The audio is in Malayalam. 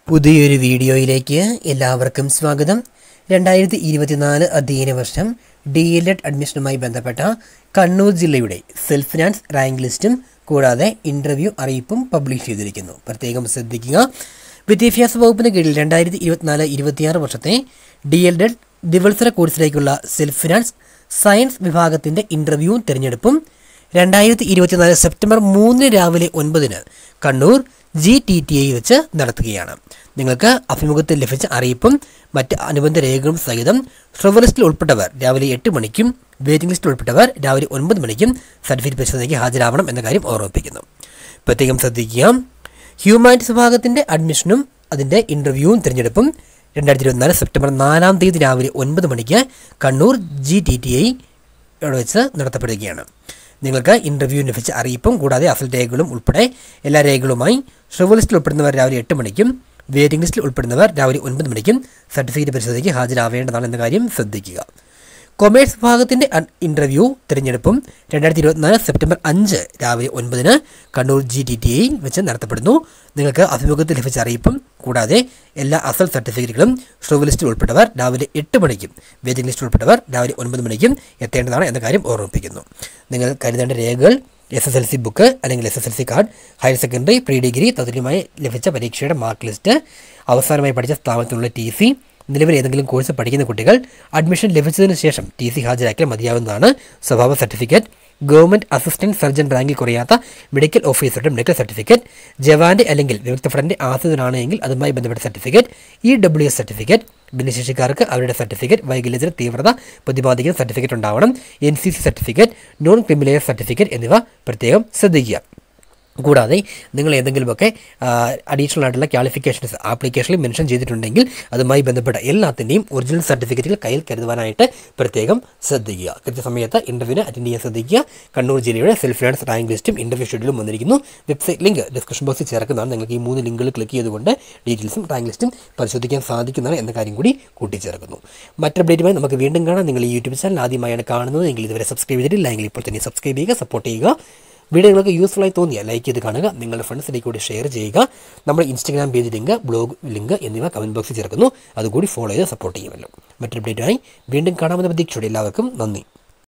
പുതിയൊരു വീഡിയോയിലേക്ക് എല്ലാവർക്കും സ്വാഗതം രണ്ടായിരത്തി ഇരുപത്തിനാല് അധ്യയന വർഷം ഡി എൽ എഡ് അഡ്മിഷനുമായി ബന്ധപ്പെട്ട കണ്ണൂർ ജില്ലയുടെ സെൽഫ് ഫിനാൻസ് റാങ്ക് ലിസ്റ്റും കൂടാതെ ഇൻ്റർവ്യൂ അറിയിപ്പും പബ്ലിഷ് ചെയ്തിരിക്കുന്നു പ്രത്യേകം ശ്രദ്ധിക്കുക വിദ്യാഭ്യാസ വകുപ്പിന് കീഴിൽ രണ്ടായിരത്തി ഇരുപത്തിനാല് ഇരുപത്തിയാറ് വർഷത്തെ ഡി എൽ എഡ് ദിവത്സര കോഴ്സിലേക്കുള്ള സെൽഫ് ഫിനാൻസ് സയൻസ് വിഭാഗത്തിൻ്റെ ഇൻ്റർവ്യൂവും തിരഞ്ഞെടുപ്പും രണ്ടായിരത്തി ഇരുപത്തിനാല് സെപ്റ്റംബർ മൂന്നിന് രാവിലെ ഒൻപതിന് Kannur G T T I വെച്ച് നടത്തുകയാണ് നിങ്ങൾക്ക് അഭിമുഖത്തിൽ ലഭിച്ച അറിയിപ്പും മറ്റ് അനുബന്ധ രേഖകളും സഹിതം റിസർവ് ലിസ്റ്റിൽ ഉൾപ്പെട്ടവർ രാവിലെ എട്ട് മണിക്കും വെയിറ്റിംഗ് ലിസ്റ്റിൽ ഉൾപ്പെട്ടവർ രാവിലെ ഒൻപത് മണിക്കും സർട്ടിഫിക്കറ്റ് പരിശോധനയ്ക്ക് ഹാജരാവണം എന്ന കാര്യം ഓർമ്മിപ്പിക്കുന്നു പ്രത്യേകം ശ്രദ്ധിക്കുക ഹ്യൂമാനിറ്റീസ് വിഭാഗത്തിൻ്റെ അഡ്മിഷനും അതിൻ്റെ ഇൻ്റർവ്യൂവും തിരഞ്ഞെടുപ്പും രണ്ടായിരത്തി ഇരുപത്തിനാല് സെപ്റ്റംബർ നാലാം തീയതി രാവിലെ ഒൻപത് മണിക്ക് Kannur G T T I ഇവിടെ വെച്ച് നടത്തപ്പെടുകയാണ് നിങ്ങൾക്ക് ഇൻ്റർവ്യൂ ലഭിച്ച അറിയിപ്പും കൂടാതെ അസൽ രേഖകളും ഉൾപ്പെടെ എല്ലാ രേഖകളുമായി ഷെവൽ ലിസ്റ്റിൽ ഉൾപ്പെടുന്നവർ രാവിലെ എട്ട് മണിക്കും വെയിറ്റിംഗ് ലിസ്റ്റിൽ ഉൾപ്പെടുന്നവർ രാവിലെ ഒൻപത് മണിക്കും സർട്ടിഫിക്കറ്റ് പരിശോധനയ്ക്ക് ഹാജരാവേണ്ടതാണ് എന്ന കാര്യം ശ്രദ്ധിക്കുക കൊമേഴ്സ് വിഭാഗത്തിൻ്റെ ഇൻ്റർവ്യൂ തിരഞ്ഞെടുപ്പും രണ്ടായിരത്തി ഇരുപത്തിനാല് സെപ്റ്റംബർ അഞ്ച് രാവിലെ ഒൻപതിന് കണ്ണൂർ ജി ടി ടി ഐയിൽ വെച്ച് നടത്തപ്പെടുന്നു നിങ്ങൾക്ക് അഭിമുഖത്തിൽ ലഭിച്ച അറിയിപ്പും കൂടാതെ എല്ലാ അസൽ സർട്ടിഫിക്കറ്റുകളും ഷോവ് ലിസ്റ്റിൽ ഉൾപ്പെട്ടവർ രാവിലെ എട്ട് മണിക്കും വെയിറ്റിംഗ് ലിസ്റ്റിൽ ഉൾപ്പെട്ടവർ രാവിലെ ഒൻപത് മണിക്കും എത്തേണ്ടതാണ് എന്ന കാര്യം ഓർമ്മിപ്പിക്കുന്നു നിങ്ങൾ കരുതേണ്ട രേഖകൾ S S L C book അല്ലെങ്കിൽ S S L C card higher secondary pre degree തതുല്യമായി ലഭിച്ച പരീക്ഷയുടെ മാർക്ക് ലിസ്റ്റ് അവസാനമായി പഠിച്ച സ്ഥാപനത്തിലുള്ള ടി സി നിലവിൽ ഏതെങ്കിലും കോഴ്സ് പഠിക്കുന്ന കുട്ടികൾ അഡ്മിഷൻ ലഭിച്ചതിന് ശേഷം ടി സി ഹാജരാക്കിയാൽ മതിയാവുന്നതാണ് സ്വഭാവ സർട്ടിഫിക്കറ്റ് ഗവൺമെൻറ് അസിസ്റ്റന്റ് സർജൻ റാങ്കിൽ കുറയാത്ത മെഡിക്കൽ ഓഫീസറുടെ മെഡിക്കൽ സർട്ടിഫിക്കറ്റ് ജവാന്റെ അല്ലെങ്കിൽ വിമുക്ത ഫണ്ടിൻ്റെ ആശ്രിതനാണ് എങ്കിൽ അതുമായി ബന്ധപ്പെട്ട certificate E W S certificate ഭിന്നശേഷിക്കാർക്ക് അവരുടെ സർട്ടിഫിക്കറ്റ് വൈകല്യത്തിന് തീവ്രത പ്രതിപാദിക്കുന്ന സർട്ടിഫിക്കറ്റ് ഉണ്ടാവണം N C C certificate non criminal certificate എന്നിവ പ്രത്യേകം ശ്രദ്ധിക്കുക കൂടാതെ നിങ്ങൾ ഏതെങ്കിലുമൊക്കെ അഡീഷണൽ ആയിട്ടുള്ള ക്വാളിഫിക്കേഷൻസ് ആപ്ലിക്കേഷനിൽ മെൻഷൻ ചെയ്തിട്ടുണ്ടെങ്കിൽ അതുമായി ബന്ധപ്പെട്ട എല്ലാത്തിൻ്റെയും ഒറിജിനൽ സർട്ടിഫിക്കറ്റുകൾ കയ്യിൽ കരുതുവാനായിട്ട് പ്രത്യേകം ശ്രദ്ധിക്കുക കൃത്യസമയത്ത് ഇൻ്റർവ്യൂവിന് അറ്റൻഡ് ചെയ്യാൻ ശ്രദ്ധിക്കുക കണ്ണൂർ ജില്ലയുടെ സെൽഫ് ഫിനാൻസ് റാങ്ക് ലിസ്റ്റും ഇൻ്റർവ്യൂ ഷെഡ്യൂളും വന്നിരിക്കുന്നു വെബ്സൈറ്റ് ലിങ്ക് ഡിസ്ക്രിപ്ഷൻ ബോക്സിൽ ചേർക്കുന്നതാണ് നിങ്ങൾക്ക് ഈ മൂന്ന് ലിങ്കുകൾ ക്ലിക്ക് ചെയ്തുകൊണ്ട് ഡീറ്റെയിൽസും റാങ്ക് ലിസ്റ്റും പരിശോധിക്കാൻ സാധിക്കുന്നതാണ് എന്ന കാര്യം കൂടി കൂട്ടിച്ചേർക്കുന്നു മറ്റൊരു അപ്ഡേറ്റുമായി നമുക്ക് വീണ്ടും കാണാം നിങ്ങൾ ഈ യൂട്യൂബ് ചാനൽ ആദ്യമായാണ് കാണുന്നത് എങ്കിൽ ഇതുവരെ സബ്സ്ക്രൈബ് ചെയ്തിട്ടില്ല എങ്കിൽ ഇപ്പോൾ തന്നെ സബ്സ്ക്രൈബ് ചെയ്യുക സപ്പോർട്ട് ചെയ്യുക വീഡിയോ നിങ്ങൾക്ക് യൂസ്ഫുൾ ആയി തോന്നിയാൽ ലൈക്ക് ചെയ്ത് കാണുക നിങ്ങളുടെ ഫ്രണ്ട്സിലേക്ക് കൂടി ഷെയർ ചെയ്യുക നമ്മുടെ Instagram page link blog link എന്നിവ കമൻറ്റ് ബോക്സിൽ ചേർക്കുന്നു അതുകൂടി ഫോളോ ചെയ്ത് സപ്പോർട്ട് ചെയ്യുമല്ലോ മറ്റൊരു അപ്ഡേറ്റുമായി വീണ്ടും കാണാമെന്ന പ്രതീക്ഷയോടെ എല്ലാവർക്കും നന്ദി